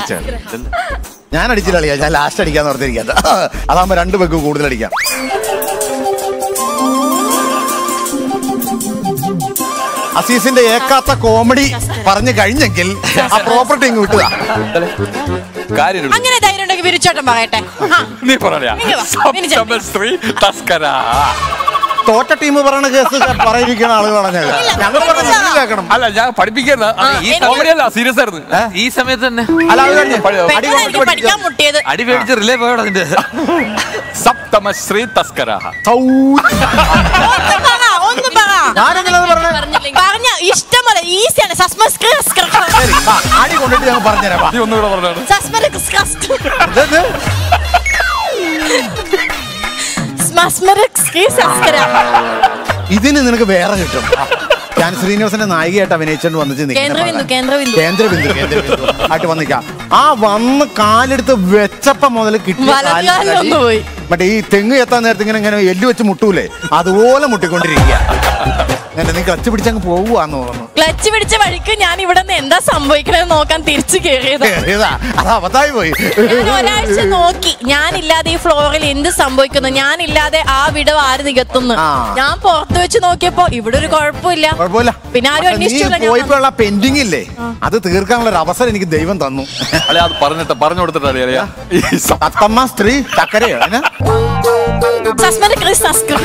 അടിച്ചാ ഞാൻ അടിച്ചില്ല കളിയാ ഞാൻ ലാസ്റ്റ് അടിക്കാന്ന് ഓർത്തിരിക്കാത്ത അതാകുമ്പോ രണ്ട് പേർക്ക് കൂടുതൽ അടിക്കാം അസീസിന്റെ ഏക്കാത്ത കോമഡി പറഞ്ഞു കഴിഞ്ഞെങ്കിൽ ആ പ്രോപ്പർട്ടി ഇങ്ങ് വിട്ടുക കാര്യം എടുക്ക്. അങ്ങനെ ധൈര്യം ഉണ്ടെങ്കിൽ വിരിച്ചോട്ടം പറയട്ടെ ആ, നീ പറയാ ഇങ്ങ് വാ, ഇനി ചെല്ല്. സപ്തമശ്രീ തസ്കര തോറ്റ ടീം പറയുന്ന കേസ് പറയിരിക്കുന്ന ആളുകൾ പറഞ്ഞത് ഞങ്ങൾ പറഞ്ഞ നിങ്ങൾ കേൾക്കണം അല്ല ഞാൻ പഠിപ്പിക്കുന്ന ഈ എനിക്ക് കോമഡി അല്ല സീരിയസ് ആയിരുന്നു ഈ സമയത്ത് തന്നെ അല്ല അത് കഴിഞ്ഞ് അടി പെട്ടെന്ന് കൊണ്ടിട്ട് എനിക്ക് പഠിക്കാൻ മുട്ടിയത് അടി പേടിച്ച് റിലേ പോയോട് അതിന്റെ സപ്തമശ്രീ തസ്കര സൗ- ഒന്ന് പറ ഒന്ന് പറ ഞാനെങ്ങനെ അത് പറഞ്ഞേ? പറഞ്ഞ ഇഷ്ടമല്ല ഈസിയാണ് സസ്മസ് ശരി, ആ, അടി കൊണ്ടിട്ട് ഞങ്ങൾ പറഞ്ഞുതരാം വാ. നീ ഒന്നുകൂടെ പറഞ്ഞാണ് സസ്മര ഇതെന്ത്? സസ്കര ഇതിന് നിനക്ക് വേറെ കിട്ടും ഞാൻ ശ്രീനിവാസന്റെ നായികയായിട്ട് അഭിനയിച്ചോണ്ട് വന്നിട്ട് നിൽക്കുന്ന കേന്ദ്രബിന്ദു പടം. കേന്ദ്രബിന്ദു കേന്ദ്രബിന്ദു കേന്ദ്രബിന്ദു ആയിട്ട് വന്നിക്കാം ആ വന്ന് കാലെടുത്ത് വെച്ചപ്പം മുതൽ കിട്ടിയ വലത് കാലിന്റെ കാലിലൊന്ന് അടി, പോയി. മറ്റേ ഈ തെങ്ങ് എത്താൻ നേരത്തെ ഇങ്ങനെ ഇങ്ങനെ എല്ല് വെച്ച് മുട്ടൂലേ അതുപോലെ മുട്ടിക്കൊണ്ടിരിക്കുക എന്നെ നീ ക്ലച്ച് പിടിച്ചങ്ങ് പോവുകയെന്ന് തോന്നുന്നു ക്ലച്ച് പിടിച്ച വഴിക്ക് ഞാൻ ഇവിടെ നിന്ന് എന്താ സംഭവിക്കണെന്ന് നോക്കാൻ തിരിച്ചു കയറിയത് കേറിയതാ അത് അബദ്ധമായി പോയി ഞാൻ ഒരാഴ്ച നോക്കി ഞാനില്ലാതെ ഈ ഫ്ലോറിൽ എന്ത് സംഭവിക്കുന്നു ഞാനില്ലാതെ ആ വിടവ് ആര് നികത്തുന്നു ആ. ഞാൻ പുറത്ത് വെച്ച് നോക്കിയപ്പോ ഇവിടെ ഒരു കുഴപ്പമില്ല കുഴപ്പമില്ല പിന്നെ ആരും പക്ഷെ നീ അന്വേഷിച്ചില്ല ഞാൻ പോയപ്പോഴുള്ള പെൻഡിങ് ഇല്ലേ അത് തീർക്കാനുള്ള ഒരു അവസരം എനിക്ക് ദൈവം തന്നു അല്ലെ അത് പറഞ്ഞിട്ട് പറഞ്ഞു കൊടുത്തിട്ട് അറിയാ ഈ സ- തത്തമ്മ സ്ത്രീ ചക്കരയോ അതിന് സസ്മര ക്രിസ് സസ്കര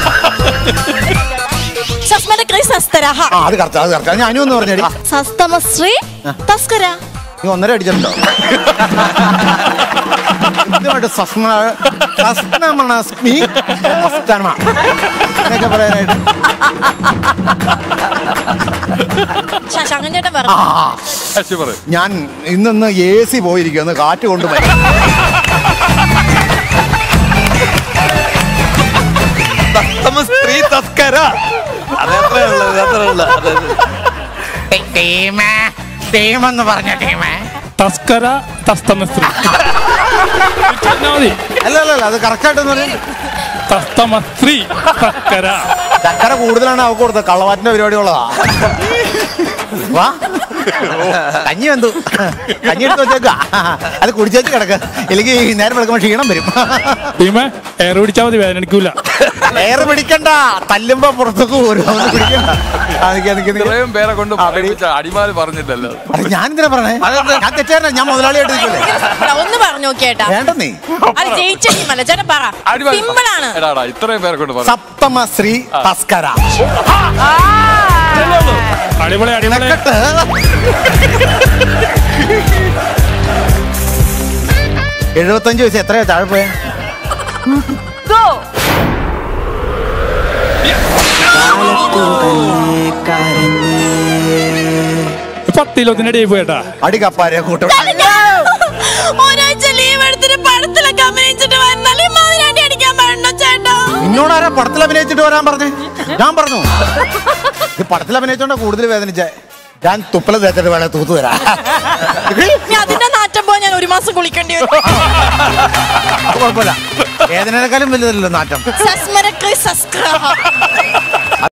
സസ്മര ക്രിസ് സസ്തരഹ ആ അത് കറക്റ്റ് അത് കറക്റ്റ് ഞാനും ഒന്ന് പറഞ്ഞടി സസ്തമശ്രീ തസ്കര നീ ഒന്നര അടിച്ചിട്ടുണ്ടോ കൃത്യമായിട്ട് സസ്ന സസ്നമണസ്മി സസ്തമ. എന്നൊക്കെ പറയാനായിട്ട് ശശാങ്കൻ ചേട്ടൻ ആ പറഞ്ഞു ശശി പറ ഞാൻ ഇന്നിന്ന് എ സി പോയിരിക്കുന്നു കാറ്റ് കൊണ്ട് വരും സ്ത്രീ തസ്കര അതത്ര ഉള്ളത് അത്ര ഉള്ളത് അതെ, അതെ. ടീമേ ടീമെന്ന് പറഞ്ഞ ടീമേ തസ്കര തസ്തമസ്ത്രീ പറഞ്ഞാ മതി അല്ല അല്ല അല്ല അത് കറക്റ്റായിട്ട് പറയാം തസ്തമസ്ത്രീ തസ്കര ചക്കര കൂടുതലാണ് അവക്ക് കൊടുത്തത് കള്ളവാറ്റിന്റെ പരിപാടി ഉള്ളതാ വാ കഞ്ഞി വെന്തു കഞ്ഞി എടുത്ത് വെച്ചേക്ക അത് കുടിച്ചേച്ച് കിടക്ക ഇല്ലെങ്കിൽ നേരം വെളുക്കുമ്പോൾ ക്ഷീണം വരും ടീമേ എയർ പിടിച്ചാൽ മതി വേദന എടുക്കൂല എയർ പിടിക്കണ്ട തല്ലുമ്പോ പുറത്തേക്ക് പോരും അതൊന്നും പിടിക്കണ്ട ആ, നിക്ക്, നിക്ക്, നിക്ക്. ഇത്രയും പേരെ കൊണ്ട് പറയിപ്പിച്ച അടിമാലി പറഞ്ഞില്ലല്ലോ അല്ല, ഞാൻ എന്തിനാ പറഞ്ഞേ ഞാൻ തെറ്റായിരുന്നു ഞാൻ മുതലാളിയായിട്ട് നിൽക്കില്ലേ ഒന്ന് പറഞ്ഞു നോക്കിയേട്ടാ വേണ്ട നീ അത് ജയിച്ച ടീമല്ല ചേട്ടൻ പറ അടിമാലി സിമ്പിൾ ആണ് എടാടാ ഇത്രയും പേരെ കൊണ്ട് പറ സപ്തമ ശ്രീ തസ്കര അടിപൊളി അടിപൊളി നിനക്കട്ട് എഴുപത്തഞ്ച് വയസ്സ് എത്രയാ താഴെ പോയ പത്തിലൊത്തിന്റെ അടിയായി പോയേട്ടാ അടി കപ്പാരെ കൂട്ടം ഒരാഴ്ച ലീവ് എടുത്തിട്ട് പടത്തിലൊക്കെ അഭിനയിച്ചിട്ട് വരുന്നാലും ഇമ്മാതിരി അടിക്കാൻ പാടുണ്ടോ ചേട്ടാ നിന്നോടാരാ പടത്തിൽ അഭിനയിച്ചിട്ട് വരാൻ പറഞ്ഞേ ഞാൻ പറഞ്ഞു ഈ പടത്തിൽ അഭിനയിച്ചോണ്ടാ കൂടുതൽ വേദനിച്ചേ ഞാൻ തുപ്പല തേച്ചിട്ട് വേണേ തൂത്തു തരാം ഇനി അതിന്റെ നാറ്റം പോയി ഞാൻ ഒരു മാസം കുളിക്കേണ്ടി വരും അത് കുഴപ്പമില്ല വേദനയെക്കാളും വലുതല്ലോ നാറ്റം സസ്മരക്ക് സസ്ക്രഹ